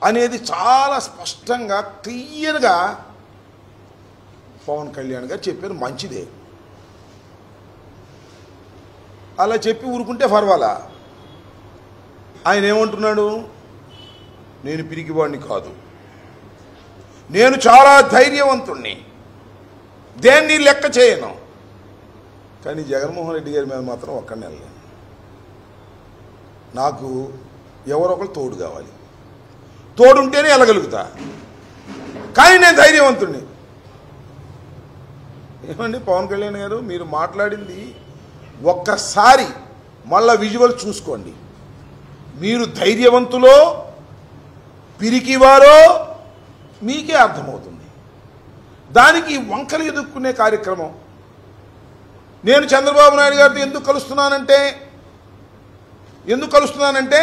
అనేది చాలా స్పష్టంగా క్లియర్గా పవన్ కళ్యాణ్ గారు చెప్పారు మంచిదే అలా చెప్పి ఊరుకుంటే పర్వాలా ఆయన ఏమంటున్నాడు నేను పిరికివాడిని కాదు నేను చాలా ధైర్యవంతుణ్ణి దేన్ని లెక్క చేయను కానీ జగన్మోహన్ రెడ్డి గారి మీద మాత్రం ఒక్కడిని వెళ్ళాను నాకు ఎవరొకరు తోడు కావాలి తోడుంటేనే వెళ్ళగలుగుతా కానీ నేను ధైర్యవంతుణ్ణి ఏమండి పవన్ కళ్యాణ్ గారు మీరు మాట్లాడింది ఒక్కసారి మళ్ళా విజువల్ చూసుకోండి మీరు ధైర్యవంతులో పిరికివారో మీకే అర్థమవుతుంది దానికి వంకలు ఎదుర్కొనే కార్యక్రమం నేను చంద్రబాబు నాయుడు గారితో ఎందుకు కలుస్తున్నానంటే ఎందుకు కలుస్తున్నానంటే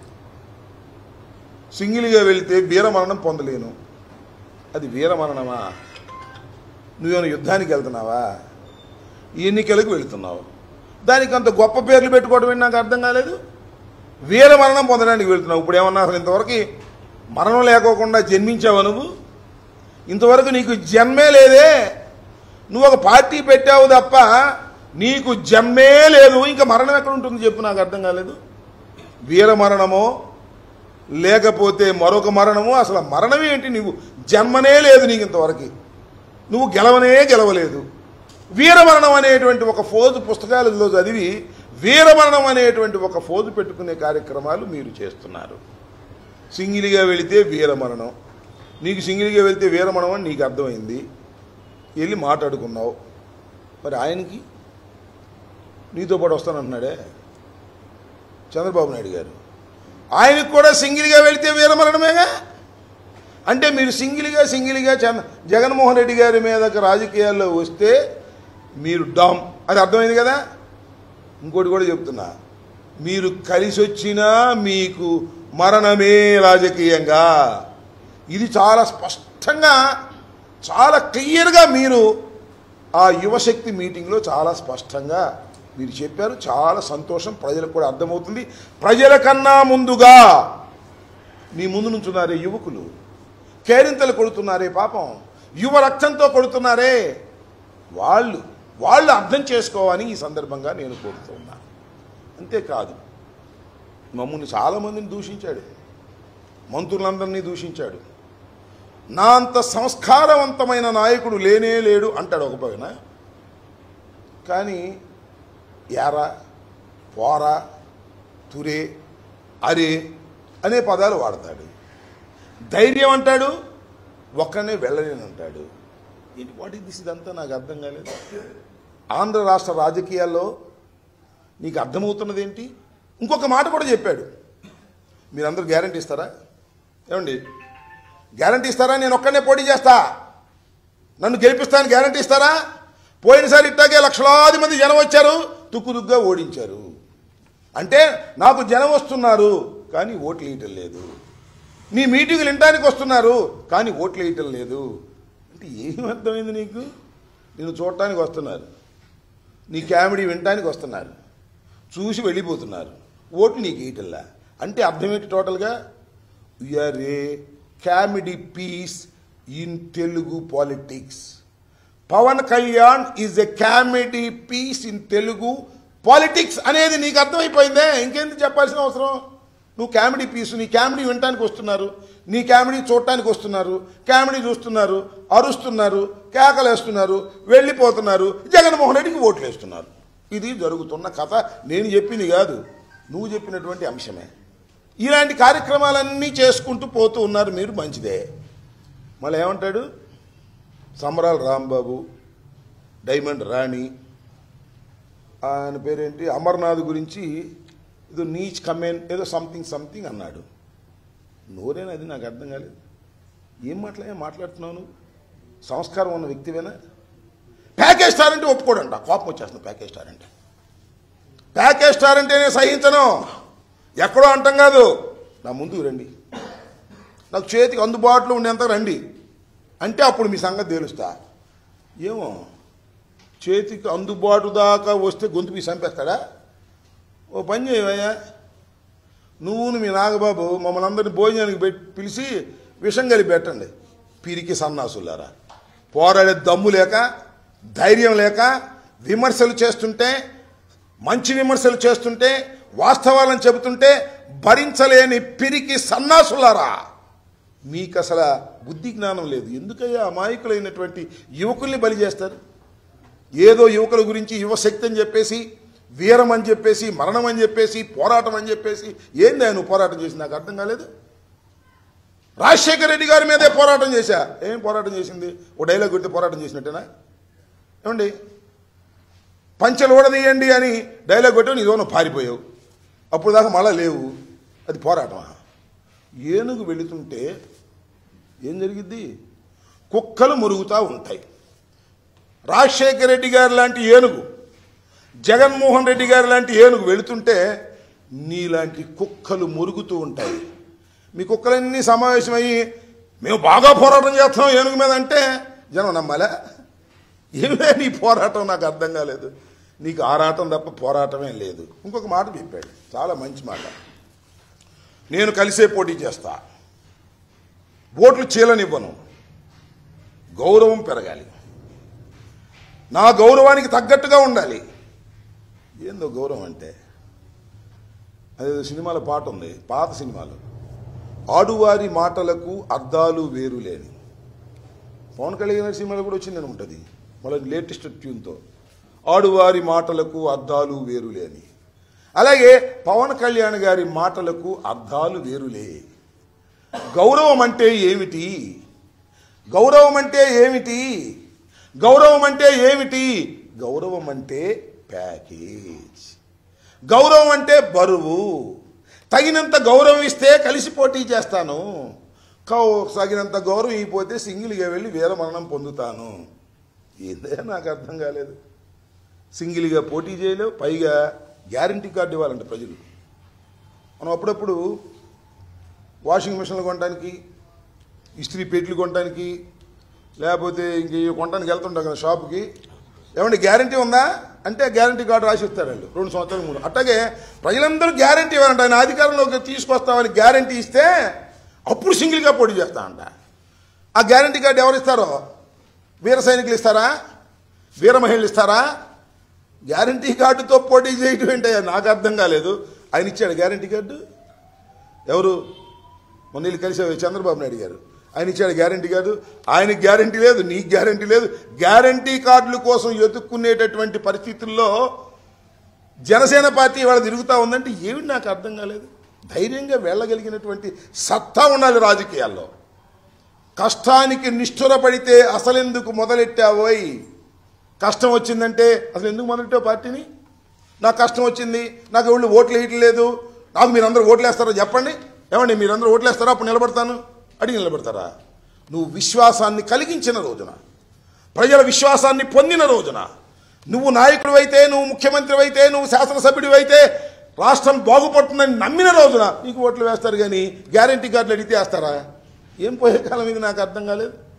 సింగిల్గా వెళ్తే వీరమరణం పొందలేను అది వీరమరణమా నువ్వేమైనా యుద్ధానికి వెళ్తున్నావా ఎన్నికలకు వెళుతున్నావు దానికి అంత గొప్ప పేర్లు పెట్టుకోవడం ఏంటి నాకు అర్థం కాలేదు వీర మరణం పొందడానికి వెళ్తున్నావు ఇప్పుడు ఏమన్నా అసలు ఇంతవరకు మరణం లేకోకుండా జన్మించావా నువ్వు ఇంతవరకు నీకు జన్మే లేదే నువ్వు ఒక పార్టీ పెట్టావు తప్ప నీకు జన్మే లేదు ఇంకా మరణం ఎక్కడ ఉంటుంది చెప్పు నాకు అర్థం కాలేదు వీర మరణమో లేకపోతే మరొక మరణము అసలు మరణం ఏంటి నువ్వు జన్మనే లేదు నీకు ఇంతవరకు నువ్వు గెలవనే గెలవలేదు వీరమరణం అనేటువంటి ఒక ఫోజు పుస్తకాలలో చదివి వీరమరణం అనేటువంటి ఒక ఫోజు పెట్టుకునే కార్యక్రమాలు మీరు చేస్తున్నారు సింగిలిగా వెళితే వీరమరణం నీకు సింగిలిగా వెళితే వీరమరణం అని నీకు అర్థమైంది వెళ్ళి మాట్లాడుకున్నావు మరి ఆయనకి నీతో పాటు వస్తానంటున్నాడే చంద్రబాబు నాయుడు గారు ఆయనకు కూడా సింగిల్గా వెళితే వీరమరణమేగా అంటే మీరు సింగిల్గా సింగిల్గా చంద్ర జగన్మోహన్ రెడ్డి గారి మీదకి రాజకీయాల్లో వస్తే మీరు డామ్ అది అర్థమైంది కదా ఇంకోటి కూడా చెప్తున్నా మీరు కలిసి వచ్చినా మీకు మరణమే రాజకీయంగా ఇది చాలా స్పష్టంగా చాలా క్లియర్గా మీరు ఆ యువశక్తి మీటింగ్లో చాలా స్పష్టంగా మీరు చెప్పారు చాలా సంతోషం ప్రజలకు కూడా అర్థమవుతుంది ప్రజల కన్నా ముందుగా మీ ముందు నుంచున్నారే యువకులు కేరింతలు కొడుతున్నారే పాపం యువ రక్తంతో కొడుతున్నారే వాళ్ళు వాళ్ళు అర్థం చేసుకోవాలని ఈ సందర్భంగా నేను కోరుతున్నా అంతేకాదు మమ్మల్ని చాలామందిని దూషించాడు మంత్రులందరినీ దూషించాడు నా అంత సంస్కారవంతమైన నాయకుడు లేనే లేడు అంటాడు ఒక పైన కానీ యారా పోరా తురే అరే అనే పదాలు వాడతాడు ధైర్యం అంటాడు ఒక్కనే వెళ్ళలేను అంటాడు ఏంటి వాట్ ఇస్ దిస్ ఇదంతా నాకు అర్థం కాలేదు ఆంధ్ర రాష్ట్ర రాజకీయాల్లో నీకు అర్థమవుతున్నది ఏంటి ఇంకొక మాట కూడా చెప్పాడు మీరందరూ గ్యారంటీ ఇస్తారా ఏమండి గ్యారంటీ ఇస్తారా నేను ఒక్కనే పోటీ చేస్తా నన్ను గెలిపిస్తాను గ్యారంటీ ఇస్తారా పోయినసారి ఇట్టాగే లక్షలాది మంది జనం వచ్చారు తుక్కుదుగ్గా ఓడించారు అంటే నాకు జనం వస్తున్నారు కానీ ఓట్లు వేయటం లేదు నీ మీటింగులు వినడానికి వస్తున్నారు కానీ ఓట్లు వేయటం లేదు అంటే ఏం అర్థమైంది నీకు నేను చూడటానికి వస్తున్నారు నీ కామెడీ వినటానికి వస్తున్నారు చూసి వెళ్ళిపోతున్నారు ఓట్లు నీకు వేయటంలా అంటే అర్థం ఏంటి టోటల్గా we are a comedy piece in Telugu politics Pawan Kalyan is a comedy piece in Telugu politics అనేది నీకు అర్థమైపోయిందే ఇంకెందుకు చెప్పాల్సిన అవసరం నువ్వు కామెడీ పీసు నీ కామెడీ వినటానికి వస్తున్నారు నీ కామెడీ చూడటానికి వస్తున్నారు కామెడీ చూస్తున్నారు అరుస్తున్నారు కేకలేస్తున్నారు వెళ్ళిపోతున్నారు జగన్మోహన్ రెడ్డికి ఓట్లు వేస్తున్నారు ఇది జరుగుతున్న కథ నేను చెప్పింది కాదు నువ్వు చెప్పినటువంటి అంశమే ఇలాంటి కార్యక్రమాలన్నీ చేసుకుంటూ పోతూ ఉన్నారు మీరు మంచిదే మళ్ళీ ఏమంటాడు సమరాల రాంబాబు డైమండ్ రాణి ఆయన పేరేంటి అమర్నాథ్ గురించి ఏదో నీచ్ కమెన్ ఏదో సంథింగ్ సంథింగ్ అన్నాడు నోరేనా అది నాకు అర్థం కాలేదు ఏం మాట్లాడే మాట్లాడుతున్నావు నువ్వు సంస్కారం ఉన్న వ్యక్తివేనా ప్యాకేజ్ స్టార్ అంటే ఒప్పుకోడంట కోపం వచ్చేస్తుంది ప్యాకేజ్ స్టార్ అంటే ప్యాకేజ్ స్టార్ అంటేనే సహించను ఎక్కడో అంటాం కాదు నా ముందుకు రండి నాకు చేతికి అందుబాటులో ఉండేంత రండి అంటే అప్పుడు మీ సంగతి తేలుస్తా ఏమో చేతికి అందుబాటు దాకా వస్తే గొంతు మీ చంపేస్తాడా ఓ పని చేయవయ్యా నువ్వును మీ నాగబాబు మమ్మల్ని అందరిని భోజనానికి పెట్టి పిలిచి విషం కలిపి పెట్టండి పిరికి సన్నాసులారా పోరాడే దమ్ము లేక ధైర్యం లేక విమర్శలు చేస్తుంటే మంచి విమర్శలు చేస్తుంటే వాస్తవాలను చెబుతుంటే భరించలేని పిరికి సన్నాసులారా మీకు అసలు బుద్ధి జ్ఞానం లేదు ఎందుకయ్యా అమాయకులైనటువంటి యువకుల్ని బలి చేస్తారు ఏదో యువకుల గురించి యువశక్తి అని చెప్పేసి వీరం అని చెప్పేసి మరణం అని చెప్పేసి పోరాటం అని చెప్పేసి ఏంది ఆయన నువ్వు పోరాటం చేసి నాకు అర్థం కాలేదు రాజశేఖర రెడ్డి గారి మీదే పోరాటం చేశా ఏం పోరాటం చేసింది ఓ డైలాగ్ కొడితే పోరాటం చేసినట్టేనా ఏమండి పంచలు ఊడదీయండి అని డైలాగ్ కొట్టావు నీ దోన పారిపోయావు అప్పుడు దాకా మళ్ళా లేవు అది పోరాటమా ఏనుగు వెళుతుంటే ఏం జరిగిద్ది కుక్కలు మురుగుతూ ఉంటాయి రాజశేఖర రెడ్డి గారు లాంటి ఏనుగు జగన్మోహన్ రెడ్డి గారు లాంటి ఏనుగు వెళుతుంటే నీలాంటి కుక్కలు మురుగుతూ ఉంటాయి మీ కుక్కలన్నీ సమావేశమయ్యి మేము బాగా పోరాటం చేస్తున్నాం ఏనుగు మీద అంటే జనం నమ్మాలా ఏమే నీ పోరాటం నాకు అర్థం కాలేదు నీకు ఆరాటం తప్ప పోరాటమే లేదు ఇంకొక మాట చెప్పాడు చాలా మంచి మాట నేను కలిసే పోటీ చేస్తా ఓట్లు చీలనివ్వను గౌరవం పెరగాలి నా గౌరవానికి తగ్గట్టుగా ఉండాలి ఏందో గౌరవం అంటే అదేదో సినిమాలో పాట ఉంది పాత సినిమాలో ఆడువారి మాటలకు అర్థాలు వేరు లేని పవన్ కళ్యాణ్ గారి సినిమాలో కూడా వచ్చిందని ఉంటుంది మళ్ళీ లేటెస్ట్ ట్యూన్తో ఆడువారి మాటలకు అర్థాలు వేరులే అని అలాగే పవన్ కళ్యాణ్ గారి మాటలకు అర్థాలు వేరులే గౌరవం అంటే ఏమిటి గౌరవం అంటే ఏమిటి గౌరవం అంటే ఏమిటి గౌరవం అంటే ప్యాకేజ్ గౌరవం అంటే బరువు తగినంత గౌరవం ఇస్తే కలిసి పోటీ చేస్తాను కౌ తగినంత గౌరవం ఇవ్వకపోతే సింగిల్గా వెళ్ళి వీరమరణం పొందుతాను ఏందే నాకు అర్థం కాలేదు సింగిల్గా పోటీ చేయలేవు పైగా గ్యారంటీ కార్డు ఇవ్వాలంట ప్రజలు మనం అప్పుడప్పుడు వాషింగ్ మిషన్లు కొనడానికి ఇస్త్రీ పెట్లు కొనడానికి లేకపోతే ఇంక ఇవి కొనడానికి వెళ్తుంటాం కదా షాప్కి ఏమంటే గ్యారంటీ ఉందా అంటే గ్యారంటీ కార్డు రాసి ఇస్తారు వాళ్ళు రెండు సంవత్సరాలు మూడు అట్లాగే ప్రజలందరూ గ్యారంటీ ఇవ్వాలంట ఆయన అధికారంలోకి తీసుకొస్తామని గ్యారంటీ ఇస్తే అప్పుడు సింగిల్గా పోటీ చేస్తా అంట ఆ గ్యారంటీ కార్డు ఎవరు ఇస్తారో వీర సైనికులు ఇస్తారా వీర మహిళలు ఇస్తారా గ్యారంటీ కార్డుతో పోటీ చేయటం ఏంటయ్యా నాకు అర్థం కాలేదు ఆయన ఇచ్చాడు గ్యారంటీ కార్డు ఎవరు మొన్న వీళ్ళు కలిసి చంద్రబాబు నాయుడు గారు ఆయన ఇచ్చాడు గ్యారంటీ కార్డు ఆయనకి గ్యారంటీ లేదు నీకు గ్యారంటీ లేదు గ్యారంటీ కార్డుల కోసం ఎదుక్కునేటటువంటి పరిస్థితుల్లో జనసేన పార్టీ ఇవాళ తిరుగుతూ ఉందంటే ఏమిటి నాకు అర్థం కాలేదు ధైర్యంగా వెళ్ళగలిగినటువంటి సత్తా ఉండాలి రాజకీయాల్లో కష్టానికి నిష్ఠురపడితే అసలెందుకు మొదలెట్టావోయ్ కష్టం వచ్చిందంటే అసలు ఎందుకు మొదలెట్టావు పార్టీని నాకు కష్టం వచ్చింది నాకు ఎవరు ఓట్లు వేయటం లేదు నాకు మీరందరూ ఓట్లు వేస్తారో చెప్పండి ఏమండి మీరందరూ ఓట్లు వేస్తారా అప్పుడు నిలబడతాను అడిగి నిలబడతారా నువ్వు విశ్వాసాన్ని కలిగించిన రోజున ప్రజల విశ్వాసాన్ని పొందిన రోజున నువ్వు నాయకుడు అయితే నువ్వు ముఖ్యమంత్రి అయితే నువ్వు శాసనసభ్యుడివి అయితే రాష్ట్రం బాగుపడుతుందని నమ్మిన రోజున నీకు ఓట్లు వేస్తారు కానీ గ్యారంటీ కార్డులు అడిగితే వేస్తారా ఏం పోయే కాలం ఇది నాకు అర్థం కాలేదు